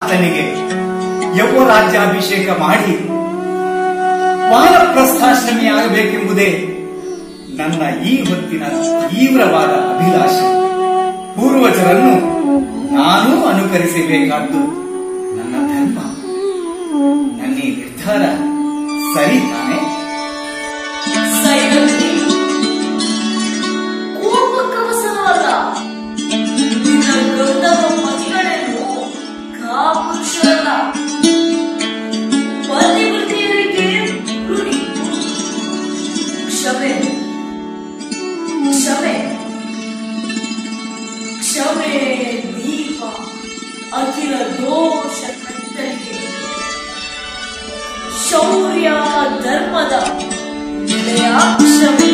ಆತನಿಗೆ ಯೌವ ರಾಜ್ಯಾಭಿಷೇಕ ಮಾಡಿ ವಾನಪ್ರಸ್ಥಾಶ್ರಮಿಯಾಗಬೇಕೆಂಬುದೇ ನನ್ನ ಈ ಹೊತ್ತಿನ ತೀವ್ರವಾದ ಅಭಿಲಾಷೆ ಪೂರ್ವಜರನ್ನು ನಾನೂ ಅನುಕರಿಸಬೇಕಾದ್ದು ನನ್ನ ಧರ್ಮ ನನ್ನ ಈ ನಿರ್ಧಾರ ಸರಿ ತಾನೆ ಸೈಗಂಧಿ ಕೋಪಕ್ಕವಸರವಲ್ಲ ನಿನ್ನ ಗಂಧದ ಮತಿಗಳನ್ನು ಕಾಪುರುಷರಲ್ಲ ಪತಿವೃತ್ತಿಯರಿಗೆ ಋಣಿ ಕ್ಷಮೆ ಕ್ಷಮೆ ಕ್ಷಮೆ ದೀಪ ಅಖಿಲ ದೋಷ ಕತ್ತಲಿಗೆ ಶೌರ್ಯ ಧರ್ಮದ ನೆಲೆಯ ಕ್ಷಮೆ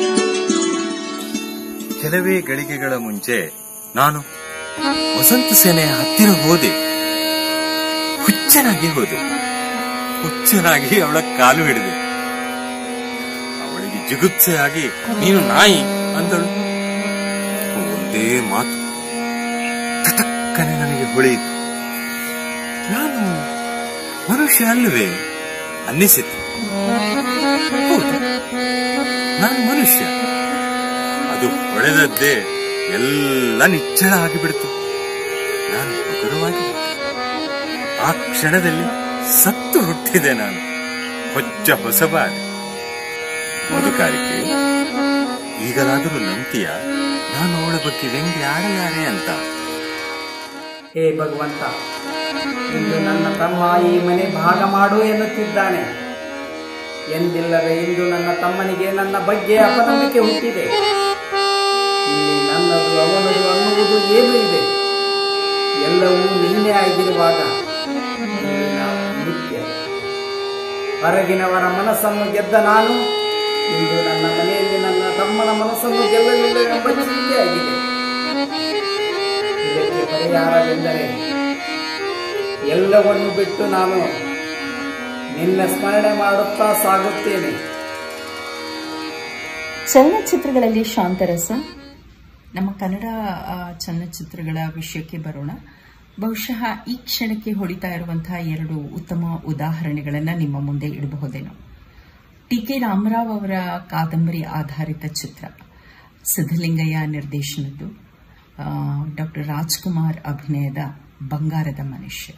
ಕೆಲವೇ ಗಳಿಗೆಗಳ ಮುಂಚೆ ನಾನು ವಸಂತ ಸೇನೆಯ ಹತ್ತಿರ ಹೋದೆ ಹುಚ್ಚನಾಗಿ ಹೋದೆ ಹುಚ್ಚನಾಗಿ ಅವಳ ಕಾಲು ಹಿಡಿದೆ ಅವಳಿಗೆ ಜಿಗುಪ್ಸೆಯಾಗಿ ನೀನು ನಾಯಿ ಅಂದಳು ಒಂದೇ ಮಾತು ತಟಕ್ಕನೆ ನನಗೆ ಹೊಳೆಯಿತು ನಾನು ಮನುಷ್ಯ ಅಲ್ಲವೇ ಅನ್ನಿಸಿತು ಹೌದು ನಾನು ಮನುಷ್ಯ ಅದು ಹೊಳೆದದ್ದೇ ಎಲ್ಲ ನಿಚ್ಚಳ ಆಗಿಬಿಡ್ತು ನಾನು ಹಗುರವಾಗಿ ಆ ಕ್ಷಣದಲ್ಲಿ ಸತ್ತು ಹುಟ್ಟಿದೆ ನಾನು ಹೊಚ್ಚ ಹೊಸಬಾದೆ ಮಧುಕಾರಿಕೆ ಈಗಲಾದರೂ ನಂಬ್ತೀಯ ನಾನು ಅವಳ ಬಗ್ಗೆ ವ್ಯಂಗ್ಯ ಆಡಲಾರೆ ಅಂತ ಹೇ ಭಗವಂತ ಇಂದು ನನ್ನ ತಮ್ಮ ಈ ಮನೆ ಭಾಗ ಮಾಡು ಎನ್ನುತ್ತಿದ್ದಾನೆ ಎಂದಿಲ್ಲದೆ ಇಂದು ನನ್ನ ತಮ್ಮನಿಗೆ ನನ್ನ ಬಗ್ಗೆ ಅಪನಂಬಿಕೆ ಹುಟ್ಟಿದೆ ಇಲ್ಲಿ ನನ್ನದು ಅವನದು ಅನ್ನುವುದು ಏನು ಇದೆ ಎಲ್ಲವೂ ನಿನ್ನೆ ಆಗಿರುವಾಗ ಇಲ್ಲಿ ನಾವು ನಿತ್ಯ ಹೊರಗಿನವರ ಮನಸ್ಸನ್ನು ಗೆದ್ದ ನಾನು ಇಂದು ನನ್ನ ಮನೆಯಲ್ಲಿ ನನ್ನ ತಮ್ಮನ ಮನಸ್ಸನ್ನು ಗೆಲ್ಲಲಿಲ್ಲ ಎಂಬ ಚಿಂತೆ ಆಗಿದೆ ಇದಕ್ಕೆ ಪರಿಹಾರವೆಂದರೆ ಎಲ್ಲವನ್ನು ಬಿಟ್ಟು ನಾನು ನಿನ್ನ ಸ್ಮರಣೆ ಮಾಡುತ್ತಾ ಸಾಗುತ್ತೇನೆ ಚಲನಚಿತ್ರಗಳಲ್ಲಿ ಶಾಂತರಸ ನಮ್ಮ ಕನ್ನಡ ಆ, ಚಲನಚಿತ್ರಗಳ ವಿಷಯಕ್ಕೆ ಬರೋಣ ಬಹುಶಃ ಈ ಕ್ಷಣಕ್ಕೆ ಹೊಡಿತಾ ಇರುವಂತಹ ಎರಡು ಉತ್ತಮ ಉದಾಹರಣೆಗಳನ್ನು ನಿಮ್ಮ ಮುಂದೆ ಇಡಬಹುದೇನೋ ಟಿ ಕೆ ರಾಮರಾವ್ ಅವರ ಕಾದಂಬರಿ ಆಧಾರಿತ ಚಿತ್ರ ಸಿದ್ದಲಿಂಗಯ್ಯ ನಿರ್ದೇಶನದ್ದು ಡಾಕ್ಟರ್ ರಾಜ್ಕುಮಾರ್ ಅಭಿನಯದ ಬಂಗಾರದ ಮನುಷ್ಯ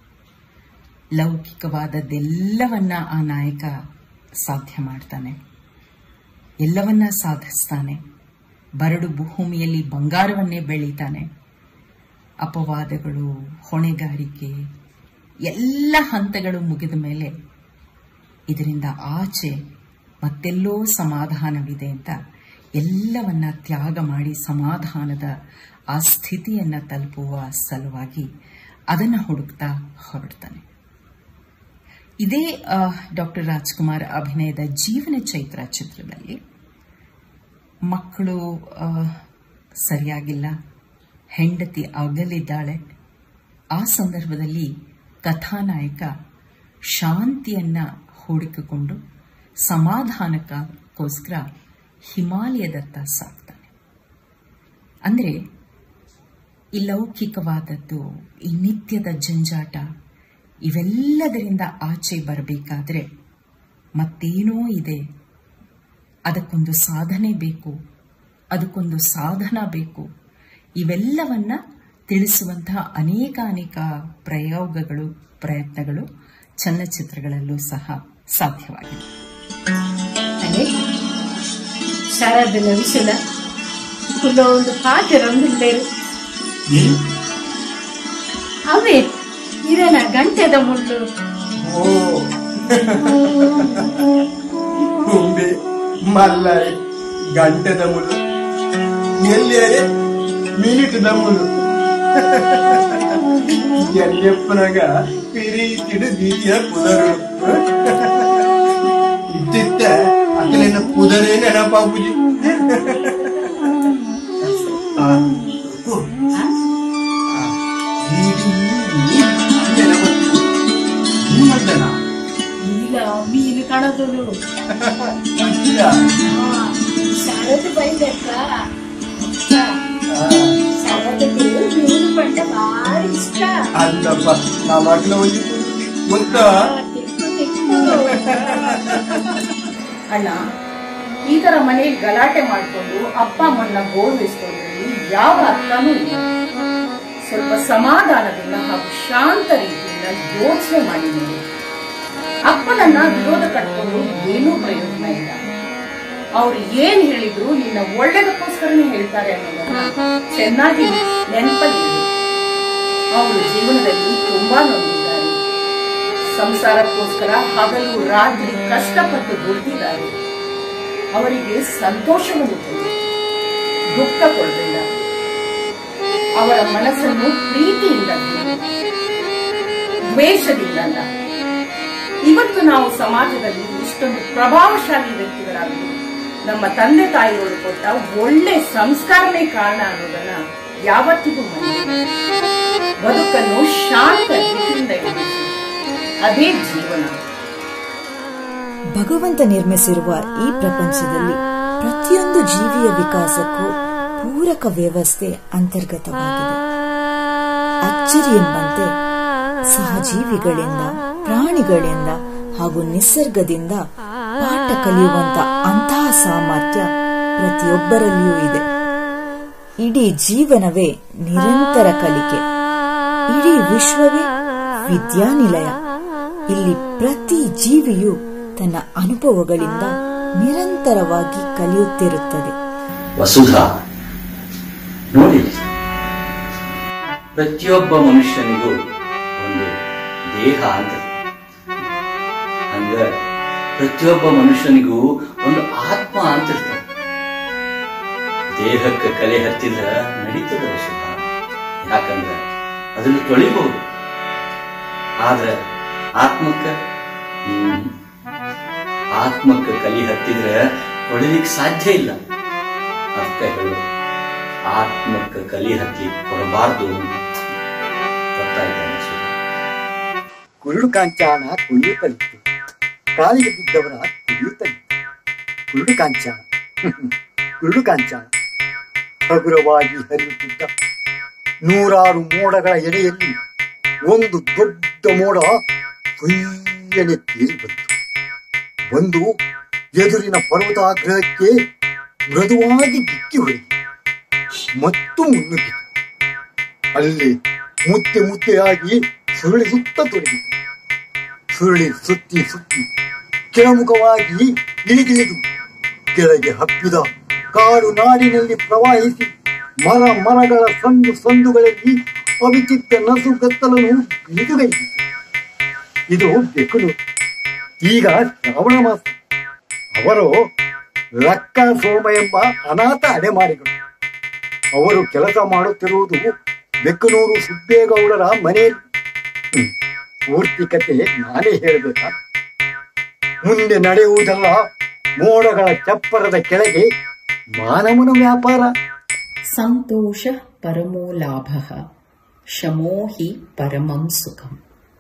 ಲೌಕಿಕವಾದದ್ದೆಲ್ಲವನ್ನ ಆ ನಾಯಕ ಸಾಧ್ಯ ಮಾಡ್ತಾನೆ ಎಲ್ಲವನ್ನ ಸಾಧಿಸ್ತಾನೆ ಬರಡು ಭೂಮಿಯಲ್ಲಿ ಬಂಗಾರವನ್ನೇ ಬೆಳೀತಾನೆ ಅಪವಾದಗಳು ಹೊಣೆಗಾರಿಕೆ ಎಲ್ಲ ಹಂತಗಳು ಮುಗಿದ ಮೇಲೆ ಇದರಿಂದ ಆಚೆ ಮತ್ತೆಲ್ಲೋ ಸಮಾಧಾನವಿದೆ ಅಂತ ಎಲ್ಲವನ್ನ ತ್ಯಾಗ ಮಾಡಿ ಸಮಾಧಾನದ ಆ ಸ್ಥಿತಿಯನ್ನ ತಲುಪುವ ಸಲುವಾಗಿ ಅದನ್ನ ಹುಡುಕ್ತಾ ಹೊರಡ್ತಾನೆ ಇದೇ ಡಾಕ್ಟರ್ ರಾಜ್ಕುಮಾರ್ ಅಭಿನಯದ ಜೀವನ ಚೈತ್ರ ಚಿತ್ರದಲ್ಲಿ ಮಕ್ಕಳು ಆ, ಸರಿಯಾಗಿಲ್ಲ ಹೆಂಡತಿ ಅಗಲಿದ್ದಾಳೆ ಆ ಸಂದರ್ಭದಲ್ಲಿ ಕಥಾನಾಯಕ ಶಾಂತಿಯನ್ನ ಹುಡುಕಿಕೊಂಡು ಸಮಾಧಾನಕ್ಕೋಸ್ಕರ ಹಿಮಾಲಯದತ್ತ ಸಾಕ್ತಾನೆ ಅಂದ್ರೆ ಈ ಲೌಕಿಕವಾದದ್ದು ಈ ನಿತ್ಯದ ಜಂಜಾಟ ಇವೆಲ್ಲದರಿಂದ ಆಚೆ ಬರಬೇಕಾದ್ರೆ ಮತ್ತೇನೋ ಇದೆ ಅದಕ್ಕೊಂದು ಸಾಧನೆ ಬೇಕು ಅದಕ್ಕೊಂದು ಸಾಧನ ಬೇಕು ಇವೆಲ್ಲವನ್ನ ತಿಳಿಸುವಂತಹ ಅನೇಕ ಅನೇಕ ಪ್ರಯೋಗಗಳು ಪ್ರಯತ್ನಗಳು ಚಲನಚಿತ್ರಗಳಲ್ಲೂ ಸಹ ಸಾಧ್ಯವಾಗಿದೆ అదే శరదిన విషుల కులో ಒಂದು ಪಾಠ ರಂದಿಲ್ಲೇರು ಅವೇ ಇರನ ಗಂಟೆದ ಮುಳ್ಳು ಓ కుంబి మల్లారి గంటె దమ్ములు ఎల్లేరే మినిట్ దమ్ములు ఎల్లెప్పనగా పిరీతిడు దీతియ కుదరుడు ఇద్దిತ್ತ అతలైన కుదరే నెనపాపుజి ನಿಮ್ಮದ್ದನಾ ಇಲ್ಲ ಮೀನು ಕಣದಳು ಇಲ್ಲ ಶರದು ಬೈದಕ್ಕ ಅವತ್ತಿಗೆ ಬೀರು ಪಂಡ ಭಾರಿ ಇಷ್ಟ ಅಲ್ಲಪ್ಪ ನಾ ಮಗ್ಲ ಒಂದು ಮುಂತ ತಿಕ್ಕು ತಿಕ್ಕು ಅಣ್ಣ ಈ ತರ ಮನೆಯಲ್ಲಿ ಗಲಾಟೆ ಮಾಡಿಕೊಂಡು ಅಪ್ಪ ಅಮ್ಮನ್ನ ಗೌರವಿಸ್ಕೊಂಡ್ರಲ್ಲಿ ಯಾವ ಅರ್ಥನೂ ಇಲ್ಲ ಸ್ವಲ್ಪ ಸಮಾಧಾನದಿಂದ ಹಾಗೂ ಶಾಂತ ರೀತಿಯಿಂದ ಯೋಚನೆ ಮಾಡಿ ನೋಡಿ ಅಪ್ಪನನ್ನ ವಿರೋಧ ಕಟ್ಕೊಂಡು ಏನೂ ಪ್ರಯೋಜನ ಇಲ್ಲ ಅವ್ರು ಏನ್ ಹೇಳಿದ್ರು ನಿನ್ನ ಒಳ್ಳೇದಕ್ಕೋಸ್ಕರನೇ ಹೇಳ್ತಾರೆ ಅನ್ನೋದನ್ನ ಚೆನ್ನಾಗಿ ನೆನಪಲ್ಲಿ ಅವರು ಜೀವನದಲ್ಲಿ ತುಂಬಾ ನೊಂದಿದ್ದಾರೆ ಸಂಸಾರಕ್ಕೋಸ್ಕರ ಹಗಲು ರಾತ್ರಿ ಕಷ್ಟಪಟ್ಟು ದುಡಿದಿದ್ದಾರೆ ಅವರಿಗೆ ಸಂತೋಷವನ್ನು ಕೊಡಿ ದುಃಖ ಕೊಡಬೇಡ ಅವರ ಮನಸ್ಸನ್ನು ಪ್ರೀತಿಯಿಂದ ಗೆಲ್ಲಿ. ದ್ವೇಷದಿಂದ ಅಲ್ಲ ಇವತ್ತು ನಾವು ಸಮಾಜದಲ್ಲಿ ಇಷ್ಟೊಂದು ಪ್ರಭಾವಶಾಲಿ ವ್ಯಕ್ತಿಗಳಾಗಿ ನಮ್ಮ ತಂದೆ ತಾಯಿಯವರು ಕೊಟ್ಟ ಒಳ್ಳೆ ಸಂಸ್ಕಾರನೇ ಕಾರಣ ಅನ್ನೋದನ್ನ ಯಾವತ್ತಿಗೂ ಮನೆ ಬದುಕನ್ನು ಶಾಂತ ರೀತಿಯಿಂದ ಇರಬೇಕು ಅದೇ ಜೀವನ ಭಗವಂತ ನಿರ್ಮಿಸಿರುವ ಈ ಪ್ರಪಂಚದಲ್ಲಿ ಪ್ರತಿಯೊಂದು ಜೀವಿಯ ವಿಕಾಸಕ್ಕೂ ಪೂರಕ ವ್ಯವಸ್ಥೆ ಅಂತರ್ಗತವಾಗಿದೆ ಅಚ್ಚರಿ ಎಂಬಂತೆ ಸಹಜೀವಿಗಳಿಂದ ಪ್ರಾಣಿಗಳಿಂದ ಹಾಗೂ ನಿಸರ್ಗದಿಂದ ಪಾಠ ಕಲಿಯುವಂತ ಅಂತಹ ಸಾಮರ್ಥ್ಯ ಪ್ರತಿಯೊಬ್ಬರಲ್ಲಿಯೂ ಇದೆ ಇಡೀ ಜೀವನವೇ ನಿರಂತರ ಕಲಿಕೆ ಇಡೀ ವಿಶ್ವವೇ ವಿದ್ಯಾನಿಲಯ ಇಲ್ಲಿ ಪ್ರತಿ ಜೀವಿಯು ತನ್ನ ಅನುಭವಗಳಿಂದ ನಿರಂತರವಾಗಿ ಕಲಿಯುತ್ತಿರುತ್ತದೆ ವಸುಧಾ ನೋಡಿ ಪ್ರತಿಯೊಬ್ಬ ಮನುಷ್ಯನಿಗೂ ಒಂದು ದೇಹ ಅಂತ ಹಂಗ ಪ್ರತಿಯೊಬ್ಬ ಮನುಷ್ಯನಿಗೂ ಒಂದು ಆತ್ಮ ಅಂತ ಇರ್ತದೆ ದೇಹಕ್ಕೆ ಕಲೆ ಹತ್ತಿದ್ರ ನಡೀತದ ವಸುಧಾ ಯಾಕಂದ್ರ ಅದನ್ನು ತೊಳಿಬಹುದು ಆದ್ರ ಆತ್ಮಕ್ಕ ಹ್ಮ್ ಆತ್ಮಕ್ಕೆ ಕಲಿ ಹತ್ತಿದ್ರ ತೊಳಿಲಿಕ್ಕೆ ಸಾಧ್ಯ ಇಲ್ಲ ಅರ್ಥ ಹೇಳು ಆತ್ಮಕ್ಕೆ ಕಲಿ ಹತ್ಲಿಕ್ಕೆ ಕೊಡಬಾರ್ದು ಗೊತ್ತಾಯ್ತಾ ವಸುಧಾ? ಕುರುಡು ಕಾಂಚಾಣ ಕುಣಿಯುತ್ತಲಿತ್ತು ಕಾಲಿಗೆ ಬಿದ್ದವರ ಕುಡಿಯುತ್ತಲಿತ್ತು ಕುರುಡು ಕಾಂಚಾಣ ಕುರುಡು ಕಾಂಚಾಣ ಹಗುರವಾಗಿ ಹರಿಯುತ್ತಿದ್ದ ನೂರಾರು ಮೋಡಗಳ ಎಡೆಯಲ್ಲಿ ಒಂದು ದೊಡ್ಡ ಮೋಡ ಸುಯ್ಯನೆ ತೀರಿ ಬಂತು ಬಂದು ಎದುರಿನ ಪರ್ವತಾಗ್ರಹಕ್ಕೆ ಮೃದುವಾಗಿ ದಿಕ್ಕಿ ಹೊಡೆದು ಮತ್ತು ಮುನ್ನುಗ್ಗಿತು ಅಲ್ಲಿ ಮುತ್ತೆ ಮುತ್ತೆಯಾಗಿ ಸುರುಳಿ ಸುತ್ತ ತೊಡಗಿತು ಸುರುಳಿ ಸುತ್ತಿ ಸುತ್ತಿ ಕೆಳಮುಖವಾಗಿ ಇಳಿದಿಳಿದು ಕೆಳಗೆ ಹಬ್ಬಿದ ಕಾಡು ನಾಡಿನಲ್ಲಿ ಪ್ರವಾಹಿಸಿ ಮರ ಮರಗಳ ಸಂದು ಸಂದುಗಳಲ್ಲಿ ಅವಿಚಿತ್ತ ನಸು ಕತ್ತಲನ್ನು ಬೀದುಗೈದು ಇದು ಬೆಕ್ಕಲು ಈಗ ಶ್ರಾವಣ ಮಾಸ ಅವರು ಲಕ್ಕ ಸೋಮ ಎಂಬ ಅನಾಥ ಅಡೆಮಾರಿಗಳು ಅವರು ಕೆಲಸ ಮಾಡುತ್ತಿರುವುದು ಬೆಕ್ಕನೂರು ಸುಬ್ಬೇಗೌಡರ ಮನೆಯಲ್ಲಿ ಹ್ಮ್. ಪೂರ್ತಿ ಕತೆ ನಾನೇ ಹೇಳಬೇಕಾ ಮುಂದೆ ನಡೆಯುವುದಲ್ಲ ಮೋಡಗಳ ಚಪ್ಪರದ ಕೆಳಗೆ ಮಾನವನ ವ್ಯಾಪಾರ ಸಂತೋಷ ಪರಮೋ ಲಾಭ ಶಮೋ ಹಿ ಪರಮಂ ಸುಖಂ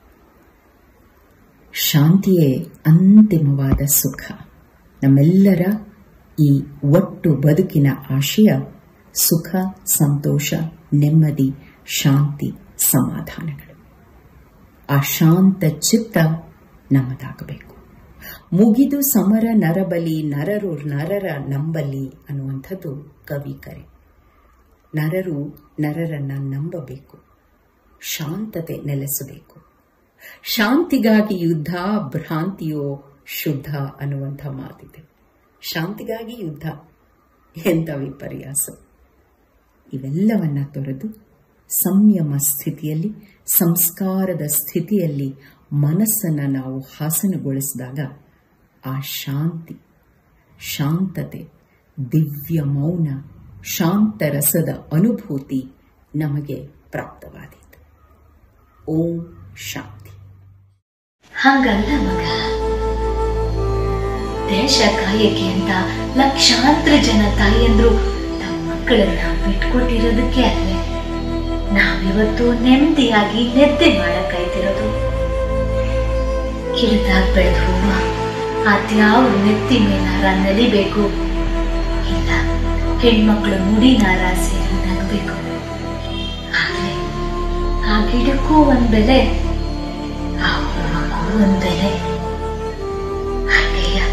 ಶಾಂತಿಯೇ ಅಂತಿಮವಾದ ಸುಖ ನಮ್ಮೆಲ್ಲರ ಈ ಒಟ್ಟು ಬದುಕಿನ ಆಶಯ ಸುಖ ಸಂತೋಷ ನೆಮ್ಮದಿ ಶಾಂತಿ ಸಮಾಧಾನಗಳು ಆ ಶಾಂತ ಚಿತ್ತ ನಮ್ಮದಾಗಬೇಕು ಮುಗಿದು ಸಮರ ನರಬಲಿ ನರರು ನರರ ನಂಬಲಿ ಅನ್ನುವಂಥದ್ದು ಕವಿ ಕರೆ ನರರು ನರರನ್ನ ನಂಬಬೇಕು ಶಾಂತತೆ ನೆಲೆಸಬೇಕು ಶಾಂತಿಗಾಗಿ ಯುದ್ಧ ಭ್ರಾಂತಿಯೋ ಶುದ್ಧ ಅನ್ನುವಂಥ ಮಾತಿದೆ ಶಾಂತಿಗಾಗಿ ಯುದ್ಧ ಎಂಥ ವಿಪರ್ಯಾಸ ಇವೆಲ್ಲವನ್ನ ತೊರೆದು ಸಂಯಮ ಸ್ಥಿತಿಯಲ್ಲಿ ಸಂಸ್ಕಾರದ ಸ್ಥಿತಿಯಲ್ಲಿ ಮನಸ್ಸನ್ನ ನಾವು ಹಾಸನಗೊಳಿಸಿದಾಗ ಆ ಶಾಂತಿ ಶಾಂತತೆ ದಿವ್ಯ ಮೌನ ಶಾಂತ ರಸದ ಅನುಭೂತಿ ನಮಗೆ ಪ್ರಾಪ್ತವಾದೀತು ಓಂ ಶಾಂತಿ ಹಂಗಲ್ಲ ಮಗ ದೇಶ ಕಾಯಕ್ಕೆ ಅಂತ ಲಕ್ಷಾಂತರ ಜನ ತಾಯಿಯಂದ್ರು ತಮ್ಮ ಮಕ್ಕಳನ್ನ ಬಿಟ್ಕೊಟ್ಟಿರೋದಕ್ಕೆ ಅಲ್ವೇ ನಾವಿವತ್ತು ನೆಮ್ಮದಿಯಾಗಿ ನಿದ್ದೆ ಮಾಡಕ್ಕಾಯ್ತಿರೋದು ಕಿರಿದಾಗ್ ಬೆಳೆದ ಹೂವ ಅದ್ಯಾವ ನೆತ್ತಿ ಮೇಲಾರ ನಲಿಬೇಕು ಇಲ್ಲ ಹೆಣ್ಮಕ್ಳು ನುಡಿ ನಾರ ಸೇರಿ ನಗಬೇಕು ಆ ಗಿಡಕ್ಕೂ ಒಂದ್ ಬೆಲೆ ಆ ಹೂವಕ್ಕೂ ಒಂದ್ ಬೆಲೆ ಹಾಗೆಯ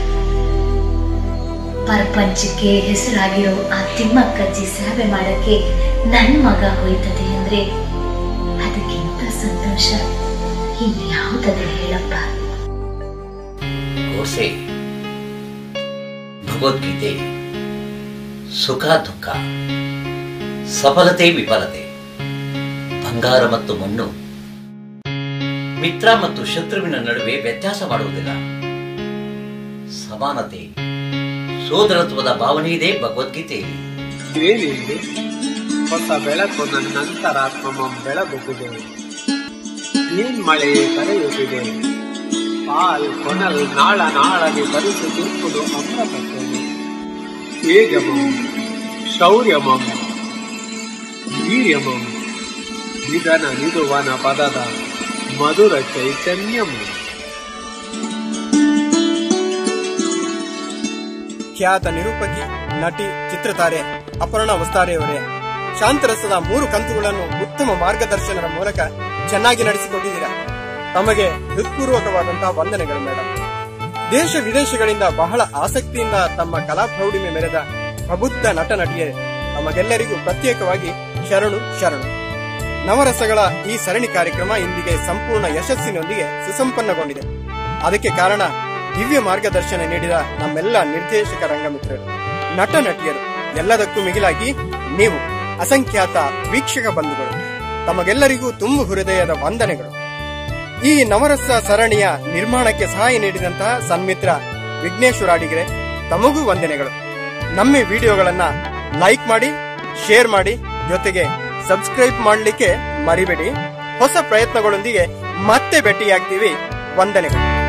ಪ್ರಪಂಚಕ್ಕೆ ಹೆಸರಾಗಿರೋ ಆ ತಿಮ್ಮಕ್ಕಜ್ಜಿ ಸೇವೆ ಮಾಡಕ್ಕೆ ನನ್ ಮಗ ಹೋಯ್ತದೆ ಅಂದ್ರೆ ಅದಕ್ಕಿಂತ ಸಂತೋಷ ಇನ್ಯಾವುದದೆ ಹೇಳಪ್ಪ ಗೋಸೆ ಭಗವದ್ಗೀತೆ ಸುಖ ದುಃಖ ಸಫಲತೆ ವಿಫಲತೆ ಬಂಗಾರ ಮತ್ತು ಮಣ್ಣು ಮಿತ್ರ ಮತ್ತು ಶತ್ರುವಿನ ನಡುವೆ ವ್ಯತ್ಯಾಸ ಮಾಡುವುದಿಲ್ಲ ಸಮಾನತೆ ಸೋದರತ್ವದ ಭಾವನೆ ಇದೆ ಭಗವದ್ಗೀತೆಯಲ್ಲಿ ಏನಿದೆ ಹೊಸ ಬೆಳಕು ನನ್ನಂತರಾತ್ಮ ಬೆಳಗುತ್ತಿದೆ ನೀನ್ ಮಳೆಯೇ ಕರೆಯುತ್ತಿದೆ ಪಾಲ್ ಕೊನಲ್ ನಾಳ ನಾಳಗೆ ಬರಿಸುತ್ತಿರುವುದು ಅಮೃತತ್ವವು ತೇಜಮಂ ಶೌರ್ಯಮಂ ವೀರ್ಯಮಂ ನಿಧನ ನಿಧುವನ ಪದದ ಮಧುರ ಚೈತನ್ಯಮು ಖ್ಯಾತ ನಿರೂಪಕಿ ನಟಿ ಚಿತ್ರತಾರೆ ಅಪರ್ಣ ವಸ್ತಾರೆಯವರೇ ಶಾಂತರಸದ ಮೂರು ಕಂತುಗಳನ್ನು ಉತ್ತಮ ಮಾರ್ಗದರ್ಶನದ ಮೂಲಕ ಚೆನ್ನಾಗಿ ನಡೆಸಿಕೊಂಡಿದ್ದೀರಾ ತಮಗೆ ಹೃತ್ಪೂರ್ವಕವಾದಂತಹ ವಂದನೆಗಳು ಮೇಡಮ್ ದೇಶ ವಿದೇಶಗಳಿಂದ ಬಹಳ ಆಸಕ್ತಿಯಿಂದ ತಮ್ಮ ಕಲಾ ಪ್ರೌಢಿಮೆ ಮೆರೆದ ಪ್ರಬುದ್ಧ ನಟ ನಟಿಯರೇ ತಮಗೆಲ್ಲರಿಗೂ ಪ್ರತ್ಯೇಕವಾಗಿ ಶರಣು ಶರಣು ನವರಸಗಳ ಈ ಸರಣಿ ಕಾರ್ಯಕ್ರಮ ಇಂದಿಗೆ ಸಂಪೂರ್ಣ ಯಶಸ್ಸಿನೊಂದಿಗೆ ಸುಸಂಪನ್ನಗೊಂಡಿದೆ ಅದಕ್ಕೆ ಕಾರಣ ದಿವ್ಯ ಮಾರ್ಗದರ್ಶನ ನೀಡಿದ ನಮ್ಮೆಲ್ಲ ನಿರ್ದೇಶಕ ರಂಗಮಿತ್ರರು ನಟ ನಟಿಯರು ಎಲ್ಲದಕ್ಕೂ ಮಿಗಿಲಾಗಿ ನೀವು ಅಸಂಖ್ಯಾತ ವೀಕ್ಷಕ ಬಂಧುಗಳು ತಮಗೆಲ್ಲರಿಗೂ ತುಂಬು ಹೃದಯದ ವಂದನೆಗಳು ಈ ನವರಸ ಸರಣಿಯ ನಿರ್ಮಾಣಕ್ಕೆ ಸಹಾಯ ನೀಡಿದಂತಹ ಸನ್ಮಿತ್ರ ವಿಘ್ನೇಶ್ವರ ಅಡಿಗರೆ ತಮಗೂ ವಂದನೆಗಳು ನಮ್ಮ ವಿಡಿಯೋಗಳನ್ನ ಲೈಕ್ ಮಾಡಿ ಶೇರ್ ಮಾಡಿ ಜೊತೆಗೆ ಸಬ್ಸ್ಕ್ರೈಬ್ ಮಾಡಲಿಕ್ಕೆ ಮರಿಬೇಡಿ ಹೊಸ ಪ್ರಯತ್ನಗಳೊಂದಿಗೆ ಮತ್ತೆ ಭೇಟಿಯಾಗ್ತೀವಿ ವಂದನೆಗಳು